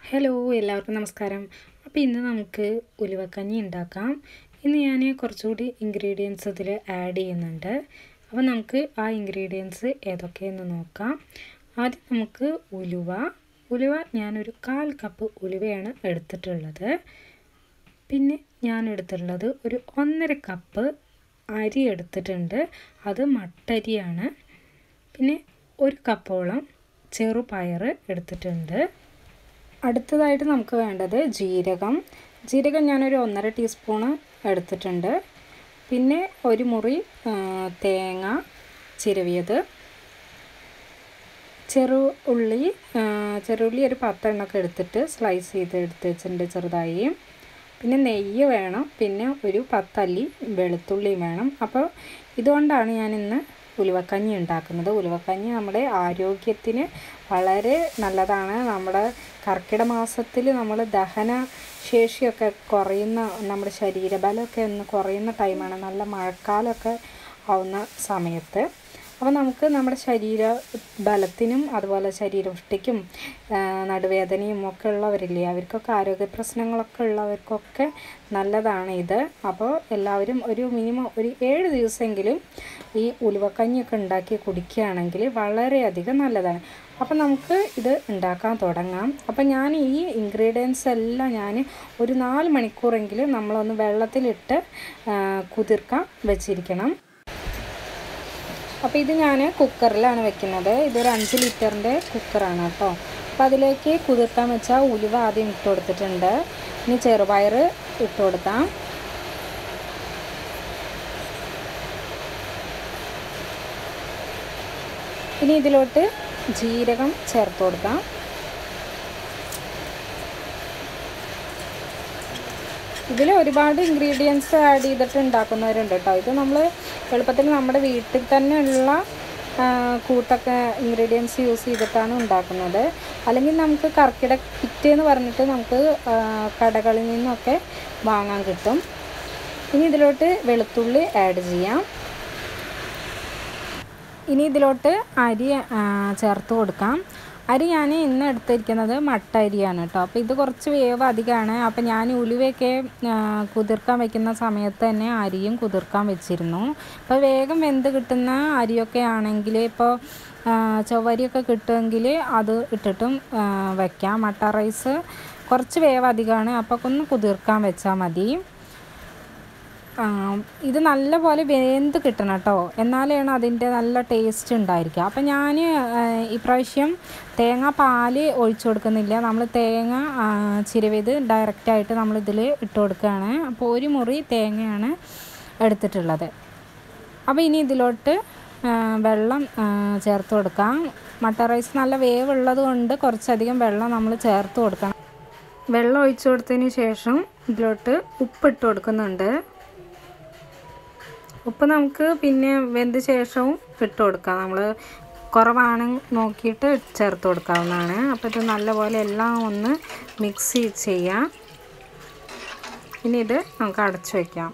hello എല്ലാവർക്കും നമസ്കാരം അപ്പോൾ ഇന്ന് നമുക്ക് ഉലുവക്കഞ്ഞി ഉണ്ടാക്കാം ഇന്ന് ഞാൻ കുറച്ചുകൂടി ഇൻഗ്രീഡിയൻസ് ഇതിൽ ആഡ് ചെയ്യുന്നുണ്ട് അപ്പോൾ നമുക്ക് ആ ഇൻഗ്രീഡിയൻസ് ഏതൊക്കെയെന്ന് നോക്കാം ആദ്യം നമുക്ക് ഉലുവ ഉലുവ ഞാനൊരു കാൽ കപ്പ് ഉലുവയാണ് എടുത്തിട്ടുള്ളത് പിന്നെ ഞാൻ എടുത്തിട്ടുള്ളത് ഒരു ഒന്നര കപ്പ് അരി എടുത്തിട്ടുണ്ട് അത് മട്ടരിയാണ് പിന്നെ ഒരു കപ്പോളം ചെറുപയർ എടുത്തിട്ടുണ്ട് അടുത്തതായിട്ട് നമുക്ക് വേണ്ടത് ജീരകം ജീരകം ഞാനൊരു ഒന്നര ടീസ്പൂണ് എടുത്തിട്ടുണ്ട് പിന്നെ ഒരു മുറി തേങ്ങ ചിരവിയത് ചെറു ഉള്ളി ചെറുള്ളി ഒരു പത്തെണ്ണമൊക്കെ എടുത്തിട്ട് സ്ലൈസ് ചെയ്ത് എടുത്ത് വെച്ചിട്ടുണ്ട് ചെറുതായി പിന്നെ നെയ്യ് വേണം പിന്നെ ഒരു പത്തല്ലി വെളുത്തുള്ളിയും വേണം അപ്പോൾ ഇതുകൊണ്ടാണ് ഞാൻ ഇന്ന് ഉലുവക്കഞ്ഞി ഉണ്ടാക്കുന്നത് ഉലുവക്കഞ്ഞി നമ്മുടെ ആരോഗ്യത്തിന് വളരെ നല്ലതാണ് നമ്മുടെ കർക്കിടക മാസത്തിൽ നമ്മൾ ദഹന ശേഷിയൊക്കെ കുറയുന്ന നമ്മുടെ ശരീരബലമൊക്കെ ഒന്ന് കുറയുന്ന ടൈമാണ് നല്ല മഴക്കാലമൊക്കെ ആവുന്ന സമയത്ത് അപ്പോൾ നമുക്ക് നമ്മുടെ ശരീര ബലത്തിനും അതുപോലെ ശരീരപുഷ്ടിക്കും നടുവേദനയും ഒക്കെ ഉള്ളവരില്ലേ അവർക്കൊക്കെ ആരോഗ്യ പ്രശ്നങ്ങളൊക്കെ ഉള്ളവർക്കൊക്കെ നല്ലതാണ് ഇത് അപ്പോൾ എല്ലാവരും ഒരു മിനിമം ഒരു ഏഴ് ദിവസമെങ്കിലും ഈ ഉലുവക്കഞ്ഞിയൊക്കെ ഉണ്ടാക്കി കുടിക്കുകയാണെങ്കിൽ വളരെയധികം നല്ലതാണ് അപ്പോൾ നമുക്ക് ഇത് ഉണ്ടാക്കാൻ തുടങ്ങാം അപ്പോൾ ഞാൻ ഈ ഇൻഗ്രീഡിയൻസ് എല്ലാം ഞാൻ ഒരു നാല് മണിക്കൂറെങ്കിലും നമ്മളൊന്ന് വെള്ളത്തിലിട്ട് കുതിർക്കാൻ വെച്ചിരിക്കണം അപ്പോൾ ഇത് ഞാൻ കുക്കറിലാണ് വെക്കുന്നത് ഇതൊരു അഞ്ച് ലിറ്ററിൻ്റെ കുക്കറാണ് കേട്ടോ അപ്പോൾ അതിലേക്ക് കുതിർക്കാൻ വെച്ചാൽ ഉലുവ ആദ്യം ഇട്ട് കൊടുത്തിട്ടുണ്ട് ഇനി ചെറുപയർ ഇട്ട് കൊടുക്കാം ഇനി ഇതിലോട്ട് ജീരകം ചേർത്ത് കൊടുക്കാം ഇതിൽ ഒരുപാട് ഇൻഗ്രീഡിയൻസ് ആഡ് ചെയ്തിട്ട് ഉണ്ടാക്കുന്നവരുണ്ട് കേട്ടോ ഇത് നമ്മൾ എളുപ്പത്തിൽ നമ്മുടെ വീട്ടിൽ തന്നെ ഉള്ള കൂട്ടൊക്കെ ഇൻഗ്രീഡിയൻസ് യൂസ് ചെയ്തിട്ടാണ് ഉണ്ടാക്കുന്നത് അല്ലെങ്കിൽ നമുക്ക് കർക്കിടക കിറ്റ് എന്ന് പറഞ്ഞിട്ട് നമുക്ക് കടകളിൽ നിന്നൊക്കെ വാങ്ങാൻ കിട്ടും ഇനി ഇതിലോട്ട് വെളുത്തുള്ളി ആഡ് ചെയ്യാം ഇനി ഇതിലോട്ട് അരി ചേർത്ത് കൊടുക്കാം അരി ഞാൻ ഇന്ന് എടുത്തിരിക്കുന്നത് മട്ട അരിയാണ് കേട്ടോ അപ്പോൾ ഇത് കുറച്ച് വേവ് അധികമാണ് അപ്പോൾ ഞാൻ ഉലുവയൊക്കെ കുതിർക്കാൻ വെക്കുന്ന സമയത്ത് തന്നെ അരിയും കുതിർക്കാൻ വെച്ചിരുന്നു അപ്പോൾ വേഗം വെന്ത് കിട്ടുന്ന അരിയൊക്കെ ആണെങ്കിൽ ഇപ്പോൾ ചൊവ്വരിയൊക്കെ കിട്ടുമെങ്കിൽ അത് ഇട്ടിട്ടും വയ്ക്കാം മട്ട റൈസ് കുറച്ച് വേവ് അധികമാണ് അപ്പോൾ ഒന്ന് കുതിർക്കാൻ വെച്ചാൽ മതി ഇത് നല്ല പോലെ വെന്ത് കിട്ടണം കേട്ടോ എന്നാലാണ് അതിൻ്റെ നല്ല ടേസ്റ്റ് ഉണ്ടായിരിക്കുക അപ്പം ഞാൻ ഇപ്രാവശ്യം തേങ്ങ പാല് ഒഴിച്ചു കൊടുക്കുന്നില്ല നമ്മൾ തേങ്ങ ചിരവിത് ഡയറക്റ്റായിട്ട് നമ്മൾ ഇതിൽ ഇട്ട് കൊടുക്കുകയാണ് അപ്പോൾ ഒരു മുറി തേങ്ങയാണ് എടുത്തിട്ടുള്ളത് അപ്പോൾ ഇനി ഇതിലോട്ട് വെള്ളം ചേർത്ത് കൊടുക്കാം മട്ട റൈസ് നല്ല വേവ് ഉള്ളത് കൊണ്ട് കുറച്ചധികം വെള്ളം നമ്മൾ ചേർത്ത് കൊടുക്കണം വെള്ളം ഒഴിച്ചു കൊടുത്തതിന് ശേഷം ഇതിലോട്ട് ഉപ്പിട്ട് കൊടുക്കുന്നുണ്ട് ഉപ്പ് നമുക്ക് പിന്നെ വെന്ത ശേഷവും ഇട്ട് കൊടുക്കാം നമ്മൾ കുറവാണ് നോക്കിയിട്ട് ചേർത്ത് കൊടുക്കാവുന്നതാണ് അപ്പോൾ ഇത് നല്ലപോലെ എല്ലാം ഒന്ന് മിക്സ് ചെയ്യാം ഇനി ഇത് നമുക്ക് അടച്ചു വയ്ക്കാം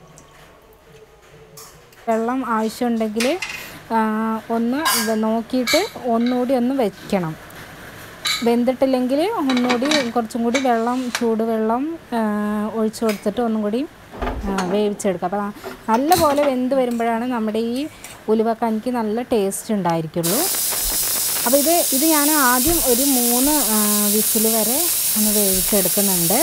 വെള്ളം ആവശ്യമുണ്ടെങ്കിൽ ഒന്ന് നോക്കിയിട്ട് ഒന്നുകൂടി ഒന്ന് വെക്കണം വെന്തിട്ടില്ലെങ്കിൽ ഒന്നുകൂടി കുറച്ചും കൂടി വെള്ളം ചൂടുവെള്ളം ഒഴിച്ചു കൊടുത്തിട്ട് ഒന്നും കൂടി വേവിച്ചെടുക്കുക അപ്പോൾ നല്ലപോലെ വെന്ത് വരുമ്പോഴാണ് നമ്മുടെ ഈ ഉലുവക്കഞ്ഞിക്ക് നല്ല ടേസ്റ്റ് ഉണ്ടായിരിക്കുള്ളൂ അപ്പോൾ ഇത് ഇത് ഞാൻ ആദ്യം ഒരു മൂന്ന് വിസിൽ വരെ ഒന്ന് വേവിച്ചെടുക്കുന്നുണ്ട്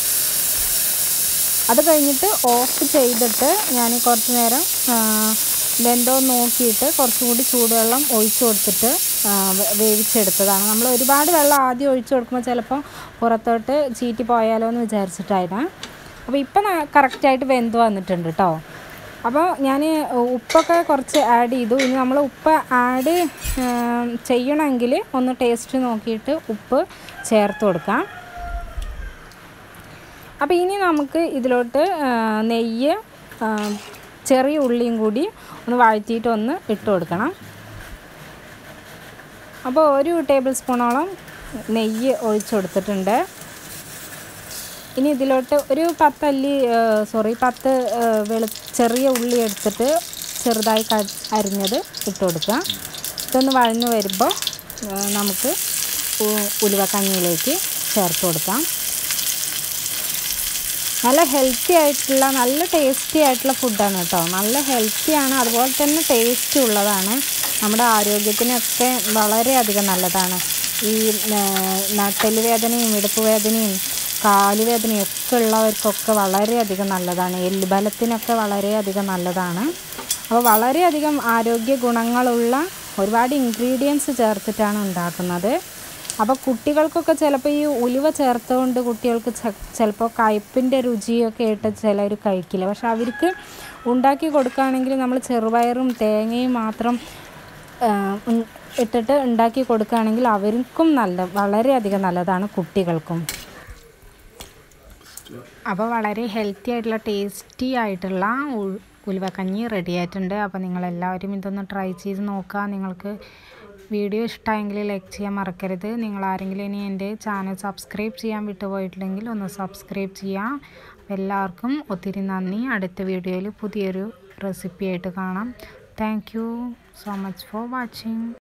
അത് കഴിഞ്ഞിട്ട് ഓഫ് ചെയ്തിട്ട് ഞാൻ കുറച്ച് നേരം വെന്തോ നോക്കിയിട്ട് കുറച്ചും കൂടി ചൂടുവെള്ളം ഒഴിച്ചു കൊടുത്തിട്ട് വേവിച്ചെടുത്തതാണ് നമ്മൾ ഒരുപാട് വെള്ളം ആദ്യം ഒഴിച്ചു കൊടുക്കുമ്പോൾ ചിലപ്പോൾ പുറത്തോട്ട് ചീറ്റി പോയാലോ എന്ന് വിചാരിച്ചിട്ടായിരുന്നു അപ്പോൾ ഇപ്പം കറക്റ്റായിട്ട് വെന്ത് വന്നിട്ടുണ്ട് കേട്ടോ അപ്പോൾ ഞാൻ ഉപ്പൊക്കെ കുറച്ച് ആഡ് ചെയ്തു ഇനി നമ്മൾ ഉപ്പ് ആഡ് ചെയ്യണമെങ്കിൽ ഒന്ന് ടേസ്റ്റ് നോക്കിയിട്ട് ഉപ്പ് ചേർത്ത് കൊടുക്കാം അപ്പോൾ ഇനി നമുക്ക് ഇതിലോട്ട് നെയ്യ് ചെറിയ ഉള്ളിയും കൂടി ഒന്ന് വഴറ്റിയിട്ട് ഒന്ന് ഇട്ട് കൊടുക്കണം അപ്പോൾ ഒരു ടേബിൾ സ്പൂണോളം നെയ്യ് ഒഴിച്ചു കൊടുത്തിട്ടുണ്ട് ഇനി ഇതിലോട്ട് ഒരു പത്തല്ലി സോറി പത്ത് വെളു ചെറിയ ഉള്ളി എടുത്തിട്ട് ചെറുതായി അരിഞ്ഞത് ഇട്ട് കൊടുക്കുക ഇതൊന്ന് വഴഞ്ഞു വരുമ്പോൾ നമുക്ക് ഉലുവക്കഞ്ഞിയിലേക്ക് ചേർത്ത് കൊടുക്കാം നല്ല ഹെൽത്തി ആയിട്ടുള്ള നല്ല ടേസ്റ്റി ആയിട്ടുള്ള ഫുഡാണ് കേട്ടോ നല്ല ഹെൽത്തിയാണ് അതുപോലെ തന്നെ ടേസ്റ്റ് ഉള്ളതാണ് നമ്മുടെ ആരോഗ്യത്തിനൊക്കെ വളരെയധികം നല്ലതാണ് ഈ നട്ടല് വേദനയും ഇടുപ്പ് വേദനയും കാലുവേദനയും ഒക്കെ ഉള്ളവർക്കൊക്കെ വളരെയധികം നല്ലതാണ് എല്ലുബലത്തിനൊക്കെ വളരെയധികം നല്ലതാണ് അപ്പോൾ വളരെയധികം ആരോഗ്യ ഗുണങ്ങളുള്ള ഒരുപാട് ഇൻഗ്രീഡിയൻസ് ചേർത്തിട്ടാണ് ഉണ്ടാക്കുന്നത് അപ്പോൾ കുട്ടികൾക്കൊക്കെ ചിലപ്പോൾ ഈ ഉലുവ ചേർത്തുകൊണ്ട് കുട്ടികൾക്ക് ചിലപ്പോൾ കയ്പിൻ്റെ രുചിയൊക്കെ ആയിട്ട് ചിലർ കഴിക്കില്ല പക്ഷെ അവർക്ക് ഉണ്ടാക്കി കൊടുക്കുകയാണെങ്കിൽ നമ്മൾ ചെറുപയറും തേങ്ങയും മാത്രം ഇട്ടിട്ട് ഉണ്ടാക്കി കൊടുക്കുകയാണെങ്കിൽ അവർക്കും നല്ല വളരെയധികം നല്ലതാണ് കുട്ടികൾക്കും അപ്പോൾ വളരെ ഹെൽത്തി ആയിട്ടുള്ള ടേസ്റ്റി ആയിട്ടുള്ള ഉലുവക്കഞ്ഞി റെഡി ആയിട്ടുണ്ട് അപ്പോൾ നിങ്ങളെല്ലാവരും ഇതൊന്ന് ട്രൈ ചെയ്ത് നോക്കുക നിങ്ങൾക്ക് വീഡിയോ ഇഷ്ടമായെങ്കിൽ ലൈക്ക് ചെയ്യാൻ മറക്കരുത് നിങ്ങൾ ആരെങ്കിലും ഇനി എൻ്റെ ചാനൽ സബ്സ്ക്രൈബ് ചെയ്യാൻ വിട്ടുപോയിട്ടുണ്ടെങ്കിൽ ഒന്ന് സബ്സ്ക്രൈബ് ചെയ്യാം എല്ലാവർക്കും ഒത്തിരി നന്ദി അടുത്ത വീഡിയോയിൽ പുതിയൊരു റെസിപ്പി ആയിട്ട് കാണാം thank you so much for watching